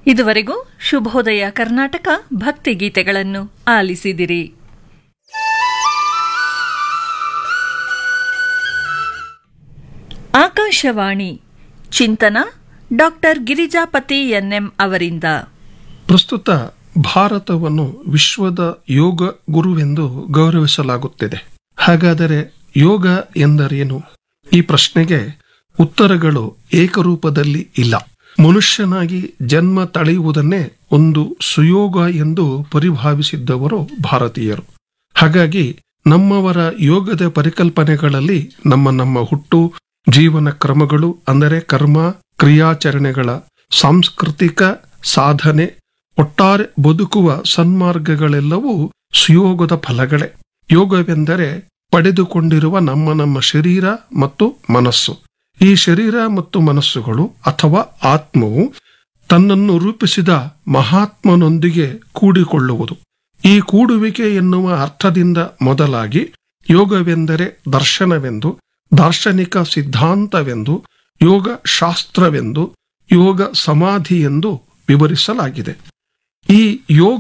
ಇದುವರೆಗೂ ಶುಭೋದಯ ಕರ್ನಾಟಕ ಭಕ್ತಿಗೀತೆಗಳನ್ನು ಆಲಿಸಿದಿರಿ ಆಕಾಶವಾಣಿ ಚಿಂತನ ಡಾಕ್ಟರ್ ಗಿರಿಜಾಪತಿ ಎನ್ಎಂ ಅವರಿಂದ ಪ್ರಸ್ತುತ ಭಾರತವನ್ನು ವಿಶ್ವದ ಯೋಗ ಗುರುವೆಂದು ಗೌರವಿಸಲಾಗುತ್ತಿದೆ ಹಾಗಾದರೆ ಯೋಗ ಎಂದರೇನು ಈ ಪ್ರಶ್ನೆಗೆ ಉತ್ತರಗಳು ಏಕರೂಪದಲ್ಲಿ ಇಲ್ಲ ಮನುಷ್ಯನಾಗಿ ಜನ್ಮ ತಳೆಯುವುದನ್ನೇ ಒಂದು ಸುಯೋಗ ಎಂದು ಪರಿಭಾವಿಸಿದ್ದವರು ಭಾರತೀಯರು ಹಾಗಾಗಿ ನಮ್ಮವರ ಯೋಗದ ಪರಿಕಲ್ಪನೆಗಳಲ್ಲಿ ನಮ್ಮ ನಮ್ಮ ಹುಟ್ಟು ಜೀವನ ಕ್ರಮಗಳು ಅಂದರೆ ಕರ್ಮ ಕ್ರಿಯಾಚರಣೆಗಳ ಸಾಂಸ್ಕೃತಿಕ ಸಾಧನೆ ಒಟ್ಟಾರೆ ಬದುಕುವ ಸನ್ಮಾರ್ಗಗಳೆಲ್ಲವೂ ಸುಯೋಗದ ಫಲಗಳೇ ಯೋಗವೆಂದರೆ ಪಡೆದುಕೊಂಡಿರುವ ನಮ್ಮ ನಮ್ಮ ಶರೀರ ಮತ್ತು ಮನಸ್ಸು ಈ ಶರೀರ ಮತ್ತು ಮನಸ್ಸುಗಳು ಅಥವಾ ಆತ್ಮವು ತನ್ನನ್ನು ರೂಪಿಸಿದ ಮಹಾತ್ಮನೊಂದಿಗೆ ಕೂಡಿಕೊಳ್ಳುವುದು ಈ ಕೂಡುವಿಕೆ ಎನ್ನುವ ಅರ್ಥದಿಂದ ಮೊದಲಾಗಿ ಯೋಗವೆಂದರೆ ದರ್ಶನವೆಂದು ದಾರ್ಶನಿಕ ಸಿದ್ಧಾಂತವೆಂದು ಯೋಗ ಶಾಸ್ತ್ರವೆಂದು ಯೋಗ ಸಮಾಧಿ ಎಂದು ವಿವರಿಸಲಾಗಿದೆ ಈ ಯೋಗ